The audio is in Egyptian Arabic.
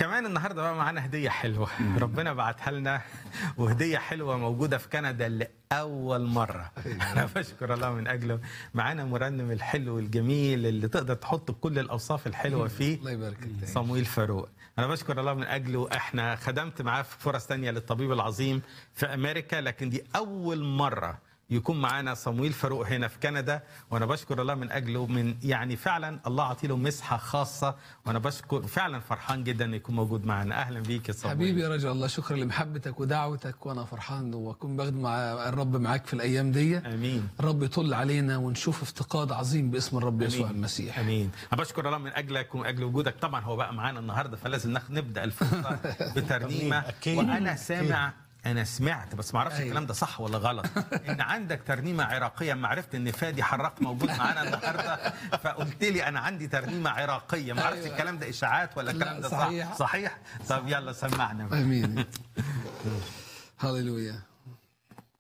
كمان النهارده بقى معانا هديه حلوه ربنا بعتها لنا وهديه حلوه موجوده في كندا لاول مره انا بشكر الله من اجله معانا مرنم الحلو الجميل اللي تقدر تحط كل الاوصاف الحلوه فيه الله يبارك فيك صمويل فاروق انا بشكر الله من اجله احنا خدمت معاه في فرص تانية للطبيب العظيم في امريكا لكن دي اول مره يكون معانا صمويل فاروق هنا في كندا وانا بشكر الله من اجله من يعني فعلا الله عطي له مسحه خاصه وانا بشكر فعلا فرحان جدا انه يكون موجود معانا اهلا بيك يا صمويل حبيبي يا رجل الله شكرا لمحبتك ودعوتك وانا فرحان واكون بخدم مع الرب معاك في الايام دي امين الرب يطل علينا ونشوف افتقاد عظيم باسم الرب يسوع أمين. المسيح امين انا بشكر الله من اجلك ومن اجل وجودك طبعا هو بقى معانا النهارده فلازم ناخد نبدا الفرصه بترنيمه أكيد. وانا سامع انا سمعت بس ما اعرفش أيوة. الكلام ده صح ولا غلط ان عندك ترنيمه عراقيه ما عرفت ان فادي حراق موجود معانا النهارده فقلت لي انا عندي ترنيمه عراقيه ما عرفت أيوة. الكلام ده اشاعات ولا الكلام لا، ده صحيح. صح صحيح طب يلا سمعنا بقى. امين هللويا